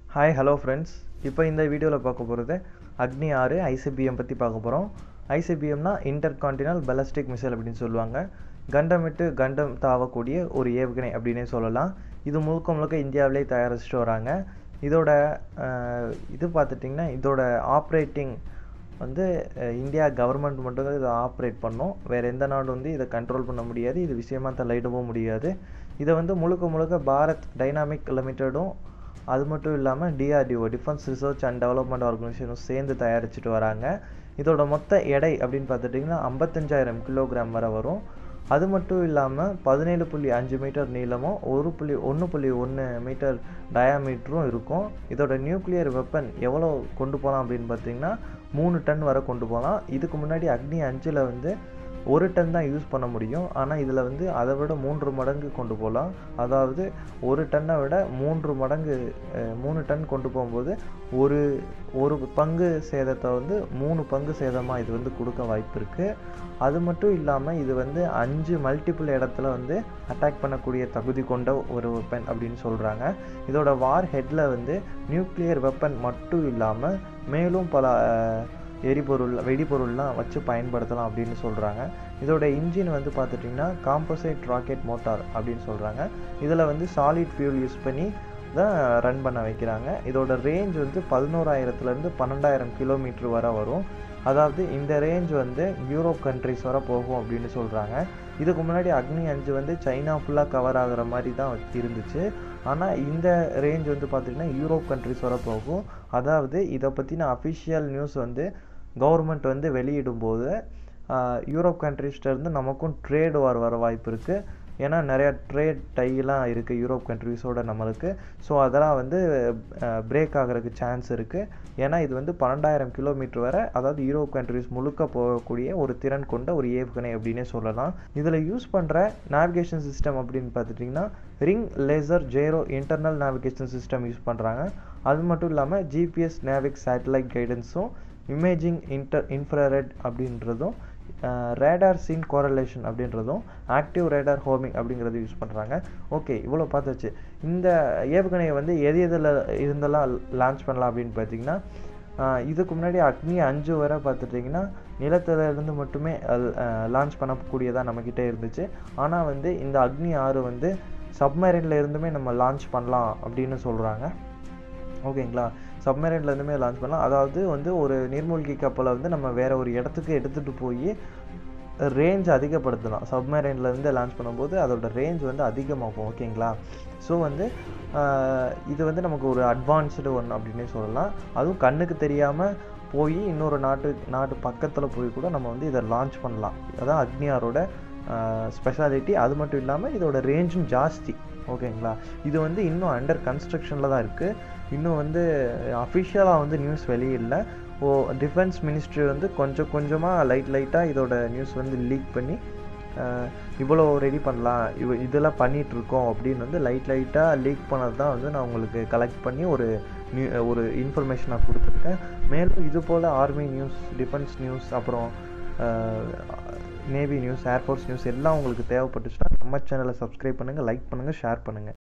hi hello friends இப்போ இந்த வீடியோவில் பார்க்க போகிறது அக்னி ஆறு ஐசிபிஎம் பற்றி பார்க்க போகிறோம் ஐசிபிஎம்னா இன்டர் கான்டினல் பெலஸ்டிக் மிசைல் அப்படின்னு சொல்லுவாங்க கண்டம் விட்டு கண்டம் தாவக்கூடிய ஒரு ஏவுகணை அப்படின்னே சொல்லலாம் இது முழுக்க முழுக்க இந்தியாவிலே தயாரிச்சுட்டு வராங்க இதோட அஹ், இது பார்த்துட்டிங்கன்னா இதோட ஆப்ரேட்டிங் வந்து அஹ், இந்தியா கவர்மெண்ட் மட்டும் தான் இதை ஆப்ரேட் பண்ணும் வேறு எந்த நாடும் வந்து இதை கண்ட்ரோல் பண்ண முடியாது இது விஷயமா தலையிடவும் முடியாது இதை வந்து முழுக்க முழுக்க பாரத் டைனாமிக் லிமிட்டடும் அது மட்டும் இல்லாமல் DRDO defence research and development ஆர்கனைசேஷனும் சேர்ந்து தயாரிச்சுட்டு வராங்க இதோட மொத்த எடை அப்படின்னு பார்த்துட்டிங்கன்னா ஐம்பத்தஞ்சாயிரம் கிலோகிராம் வரை வரும் அது மட்டும் இல்லாமல் பதினேழு புள்ளி அஞ்சு மீட்டர் நீளமும் ஒரு புள்ளி ஒன்று புள்ளி ஒன்று மீட்டர் டயாமீட்டரும் இருக்கும் இதோட நியூக்ளியர் வெப்பன் எவ்வளோ கொண்டு போகலாம் அப்படின்னு பார்த்தீங்கன்னா மூணு டன் வரை கொண்டு போகலாம் இதுக்கு முன்னாடி அக்னி அஞ்சில் வந்து ஒரு டன் தான் யூஸ் பண்ண முடியும் ஆனால் இதில் வந்து அதை விட மூன்று மடங்கு கொண்டு போகலாம் அதாவது ஒரு டன்னை விட மூன்று மடங்கு அஹ், மூணு டன் கொண்டு போகும்போது ஒரு ஒரு பங்கு சேதத்தை வந்து மூணு பங்கு சேதமாக இது வந்து கொடுக்க வாய்ப்பு இருக்குது அது மட்டும் இல்லாமல் இது வந்து அஞ்சு மல்டிபிள் இடத்துல வந்து அட்டாக் பண்ணக்கூடிய தகுதி கொண்ட ஒரு வெப்பன் அப்படின்னு சொல்கிறாங்க இதோட வார் ஹெட்டில் வந்து நியூக்ளியர் வெப்பன் மட்டும் இல்லாமல் மேலும் பல அஹ், எரிபொருள் வெடிபொருள்லாம் வச்சு பயன்படுத்தலாம் அப்படின்னு சொல்கிறாங்க இதோட இன்ஜின் வந்து பார்த்துட்டிங்கன்னா காம்போசைட் ராக்கெட் மோட்டார் அப்படின்னு சொல்கிறாங்க இதில் வந்து சாலிட் ஃபியூல் யூஸ் பண்ணி தான் ரன் பண்ண வைக்கிறாங்க இதோட ரேஞ்ச் வந்து பதினோராயிரத்துலேருந்து பன்னெண்டாயிரம் கிலோமீட்டர் வரை வரும் அதாவது இந்த ரேஞ்ச் வந்து யூரோப் கண்ட்ரிஸ் வரை போகும் அப்படின்னு சொல்கிறாங்க இதுக்கு முன்னாடி அக்னி அஞ்சு வந்து சைனா ஃபுல்லாக கவர் ஆகுற மாதிரி தான் இருந்துச்சு ஆனால் இந்த ரேஞ்ச் வந்து பார்த்திங்கன்னா யூரோப் கண்ட்ரிஸ் வரை போகும் அதாவது இதை பற்றின அஃபிஷியல் நியூஸ் வந்து கவர்மெண்ட் வந்து வெளியிடும்போது ஆஹ், யூரோப் கண்ட்ரிஸ்ட்ட இருந்து நமக்கும் ட்ரேட் வார் வர வாய்ப்பு இருக்குது ஏன்னா நிறையா ட்ரேட் டைலாம் இருக்குது யூரோப் கண்ட்ரிஸோட நம்மளுக்கு ஸோ அதெல்லாம் வந்து பிரேக் ஆகிறதுக்கு சான்ஸ் இருக்குது ஏன்னா இது வந்து பன்னெண்டாயிரம் கிலோமீட்டர் வரை அதாவது யூரோப் கண்ட்ரிஸ் முழுக்க போகக்கூடிய ஒரு திறன் கொண்ட ஒரு ஏவுகணை அப்படின்னே சொல்லலாம் இதில் யூஸ் பண்ணுற நேவிகேஷன் சிஸ்டம் அப்படின்னு பார்த்துட்டிங்கன்னா ring laser gyro internal navigation system use பண்ணுறாங்க அது மட்டும் இல்லாமல் ஜிபிஎஸ் நேவிக் சேட்டலைட் கைடன்ஸும் இமேஜிங் இன்டர் இன்ஃப்ராரெட் அப்படின்றதும் ரேடார் சீன் கோரலேஷன் அப்படின்றதும் ஆக்டிவ் ரேடார் ஹோமிங் அப்படிங்கிறது யூஸ் பண்ணுறாங்க ஓகே இவ்வளோ பார்த்தாச்சு இந்த ஏவுகணையை வந்து எது எதில் இருந்தெல்லாம் லான்ச் பண்ணலாம் அப்படின்னு பார்த்தீங்கன்னா ஆஹ் இதுக்கு முன்னாடி அக்னி அஞ்சு வரை பார்த்துட்டிங்கன்னா நிலத்துல இருந்து மட்டுமே லான்ச் பண்ணக்கூடியதாக நம்மக்கிட்ட இருந்துச்சு ஆனால் வந்து இந்த அக்னி ஆறு வந்து சப்மரைனில் இருந்துமே நம்ம லான்ச் பண்ணலாம் அப்படின்னு சொல்கிறாங்க ஓகேங்களா சப்மரைன்ல இருந்துமே லான்ச் பண்ணலாம் அதாவது வந்து ஒரு நீர்மூழ்கி கப்பலை வந்து நம்ம வேற ஒரு இடத்துக்கு எடுத்துகிட்டு போய் ரேஞ்ச் அதிகப்படுத்தலாம் சப்மரைன்ல இருந்து லான்ச் பண்ணும்போது அதோட ரேஞ்ச் வந்து அதிகமாகும் ஓகேங்களா ஸோ வந்து ஆஹ், இது வந்து நமக்கு ஒரு அட்வான்ஸ்டு ஒன் அப்படின்னே சொல்லலாம் அதுவும் கண்ணுக்கு தெரியாமல் போய் இன்னொரு நாட்டு நாட்டு பக்கத்தில் போய் கூட நம்ம வந்து இதை லான்ச் பண்ணலாம் அதான் அக்னியாரோட ஸ்பெஷாலிட்டி அது மட்டும் இல்லாமல் இதோட ரேஞ்சும் ஜாஸ்தி ஓகேங்களா இது வந்து இன்னும் அண்டர் கன்ஸ்ட்ரக்ஷனில் தான் இருக்குது இன்னும் வந்து அஃபிஷியலாக வந்து நியூஸ் வெளியிடல ஓ டிஃபென்ஸ் மினிஸ்ட்ரி வந்து கொஞ்சம் கொஞ்சமாக லைட் லைட்டாக இதோட நியூஸ் வந்து லீக் பண்ணி அஹ், இவ்வளோ ரெடி பண்ணலாம் இவ இதெல்லாம் பண்ணிட்டு இருக்கோம் அப்படின்னு வந்து லைட் லைட்டாக லீக் பண்ணது தான் வந்து நான் உங்களுக்கு கலெக்ட் பண்ணி ஒரு நியூ ஒரு இன்ஃபர்மேஷனாக கொடுத்துருக்கேன் மேலும் இது போல் ஆர்மி நியூஸ் டிஃபென்ஸ் நியூஸ் அப்புறம் நேவி நியூஸ் ஏர்ஃபோர்ஸ் நியூஸ் எல்லாம் உங்களுக்கு தேவைப்பட்டுச்சுன்னா நம்ம சேனலை சப்ஸ்கிரைப் பண்ணுங்கள் லைக் பண்ணுங்கள் ஷேர் பண்ணுங்கள்